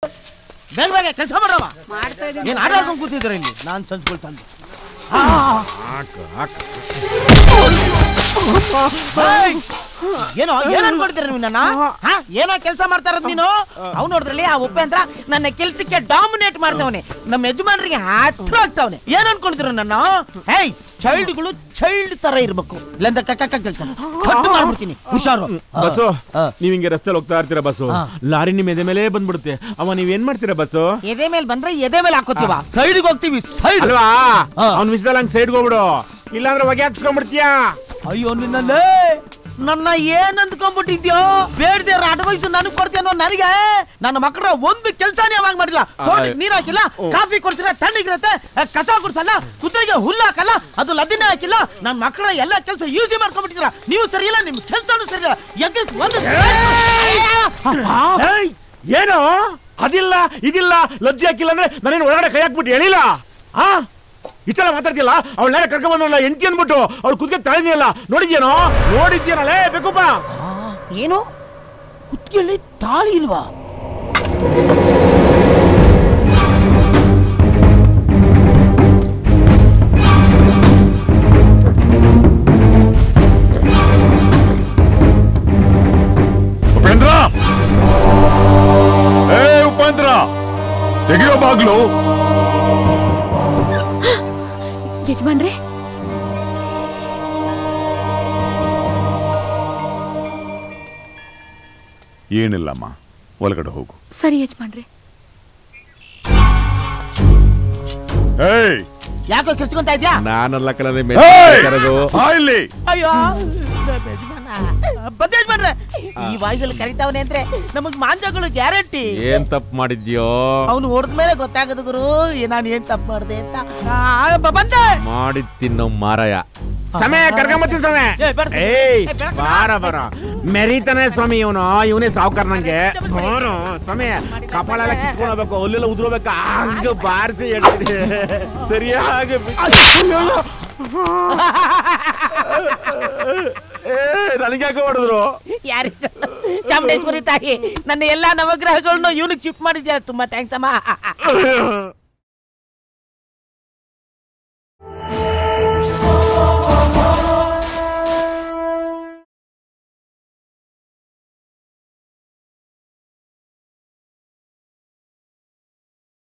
ಬೇಗ ಬೇಗ ಕೆಲಸ ಮಾಡವ ಮಾಡ್ತಾ ಇದೀನಿ ಏನ್ ಆಟ ಆಡ್ಕೊಂಡು ಕೂತಿದ್ರ ಇಲ್ಲಿ ನಾನ್ ಸಂಸ್ಕೊಳ್ತಾನೆ ಏನೋ ಏನ್ ಅನ್ಕೊಳ್ತೀರ ನೀವು ನನ್ನ ಹಾ? ಏನೋ ಕೆಲಸ ಮಾಡ್ತಾ ಇರೋದು ನೀನು ಅವ್ನು ನೋಡಿದ್ರಲ್ಲಿ ಆ ಉಪೇಂದ್ರ ನನ್ನ ಕೆಲ್ಸಕ್ಕೆ ಡಾಮಿನೇಟ್ ಮಾಡ್ತಾವನೆ ನಮ್ಮ ಯಜಮಾನರಿಗೆ ಹತ್ರ ಆಗ್ತಾವನೆ ಏನ್ ಅನ್ಕೊಳ್ತೀರ ನನ್ನ ಹೇಯ್ ಚೈಲ್ಡ್ಗಳು ಚೈಲ್ಡ್ ತರ ಇರ್ಬೇಕು ಇಲ್ಲಂದ ಕಕ್ಕ ಕೇಳ್ತಾನೆ ಕಟ್ಟು ಮಾಡ್ಬಿಡ್ತೀನಿ ಹುಷಾರು ಬಸ್ಸು ಆ. ನೀವ್ ಹಿಂಗೆ ರಸ್ತೆಲಿ ಹೋಗ್ತಾ ಇರ್ತೀರಾ ಬಸ್ಸು ಆ. ಲಾರಿ ನಿಮ್ ಎದೆ ಮೇಲೆ ಬಂದ್ಬಿಡುತ್ತೆ ಅವ ನೀವ್ ಏನ್ ಮಾಡ್ತೀರಾ ಬಸ್ಸು ಎದೆ ಮೇಲೆ ಬಂದ್ರೆ ಎದೆ ಮೇಲೆ ಹಾಕೋತೀವ ಸೈಡ್ಗೆ ಹೋಗ್ತೀವಿ ಸೈಡ್ ಅಲ್ವಾ ಆ. ಅವ್ನ ವಿಷಯದಲ್ಲಿ ಹಂಗ್ ಸೈಡ್ ಹೋಗ್ಬಿಡು ಇಲ್ಲಾಂದ್ರೆ ಹೊಗೆ ಹಾಕ್ಸ್ಕೊಂಡ್ಬಿಡ್ತೀಯಾ ಅಯ್ಯೋ ನಿನ್ನಲ್ಲೇ ನನ್ನ ಏನ್ ಅಂದ್ಕೊಂಡ್ಬಿಟ್ಟಿದ್ಯೋ ಬೇಡದೆ ಅಡ್ವೈಸ್ ನನಗ್ ಕೊಡ್ತೀನೋ ನನಗೆ ನನ್ನ ಮಕ್ಕಳ ಒಂದು ಕೆಲಸನೇ ಅವಾಗ ಮಾಡಿಲ್ಲ ತೋಟಕ್ಕೆ ನೀರ್ ಹಾಕಿಲ್ಲ ಕಾಫಿ ಕೊಡ್ತೀರಾ ತಣ್ಣಗಿರತ್ತೆ ಆ, ಕಸ ಗುಡ್ಸಲ್ಲ ಕುದುರೆಗೆ ಹುಲ್ಲು ಹಾಕಲ್ಲ ಅದು ಲದ್ದಿನೇ ಹಾಕಿಲ್ಲ ನನ್ನ ಮಕ್ಕಳ ಎಲ್ಲ ಕೆಲಸ ಯೂಸಿ ಮಾಡ್ಕೊಂಡ್ಬಿಟ್ಟಿದ್ರ ನೀವು ಸರಿಯಿಲ್ಲ ನಿಮ್ ಕೆಲಸನೂ ಸರಿಯಿಲ್ಲ ಎಗ್ರಿಸ್ ಒಂದು ಏಯ್, ಏನು ಅದಿಲ್ಲ ಇದಿಲ್ಲ ಲಜ್ಜೆ ಹಾಕಿಲ್ಲ ಅಂದ್ರೆ ನಾನೇನು ಒಳಗಡೆ ಕೈ ಹಾಕ್ಬಿಟ್ಟು ಹೇಳಿಲ್ಲ ಆ ಇಷ್ಟೆಲ್ಲ ಮಾತಾಡ್ತಿಲ್ಲ ಅವಳನ್ನ ಕರ್ಕೊಂಡ್ ಬಂದಲ್ಲ ಎಂಟಿ ಅನ್ಬಿಟ್ಟು ಅವಳು ಕುದ್ಕೆ ತಾಳಿದ್ಯಲ್ಲ ನೋಡಿದ್ಯೇನೋ ನೋಡಿದ್ಯೇನಲ್ಲೇ ಬೇಕಪ್ಪ ಏನು ಕುತ್ತಿಗೆಯಲ್ಲಿ ತಾಳಿ ಇಲ್ವಾ ಉಪೇಂದ್ರ ಏ ಉಪೇಂದ್ರ ತೆಗಿಯೋ ಬಾಗ್ಲು ಯಜಮಾನ್ರೆ ಏನಿಲ್ಲಮ್ಮ ಒಳಗಡೆ ಹೋಗು ಸರಿ ಯಜಮಾನ್ರೆ ಏಯ್ ಯಾಕೋ ಕಿರ್ಚ್ಕೊಂತ ಇದ್ಯಾ ನಾನಲ್ಲ ಕಲರೆ ಏಯ್! ಕರೆದು ಬಾ ಇಲ್ಲಿ ಅಯ್ಯೋ ನಮ್ಮ ಯಜಮಾನ. ಬಂದೆ ಯಜಮಾನ್ರೆ ಈ ವಾಯ್ಸಲ್ಲಿ ಕರಿತಾವನೆ ಅಂದ್ರೆ ನಮಗ್ ಮಾಂಜಗಳು ಗ್ಯಾರಂಟಿ ಏನ್ ತಪ್ಪು ಮಾಡಿದ್ಯೋ ಅವನು ಹೊಡೆದ ಮೇಲೆ ಗೊತ್ತಾಗದು ಗುರು ಏ- ನಾನು ಏನ್ ತಪ್ಪು ಮಾಡಿದೆ ಅಂತ ಆ, ಬ- ಬಂದೆ ಮಾಡಿ ತಿನ್ನೋ ಮಾರಾಯ ಸಮಯ ಕರ್ಕೊಂಬತ್ತೀನಿ ಸಮಯ ಏ, ಬೇಡ. ಏಯ್ ಏ, ಬೇಡ. ಬಾರ ಬರ ಮೆರೀತಾನೆ ಸ್ವಾಮಿ ಇವನು ಇವನೇ ಸಾವುಕಾರ ನಂಗೆ ಬಾರೋ ಸಮಯ ಕಪಾಳ ಎಲ್ಲ ಕಿತ್ಕೊಂಡು ಹೋಗ್ಬೇಕು ಅಲ್ಲೆಲ್ಲ ಉದ್ರೋಬೇಕು ಹಂಗ ಬಾರಿಸಿ ಹೇಳ್ತೀನಿ ಸರಿಯಾಗಿ ಏ ನನಗೆ ಯಾಕೆ ಹೊಡೆದ್ರು ಯಾರಿಗ ಚಾಮುಂಡೇಶ್ವರಿ ತಾಯಿ ನನ್ನ ಎಲ್ಲಾ ನವಗ್ರಹಗಳನ್ನು ಇವನಿಗೆ ಶಿಫ್ಟ್ ಮಾಡಿದ್ಯಾ ತುಂಬಾ ಥ್ಯಾಂಕ್ಸ್ ಅಮ್ಮ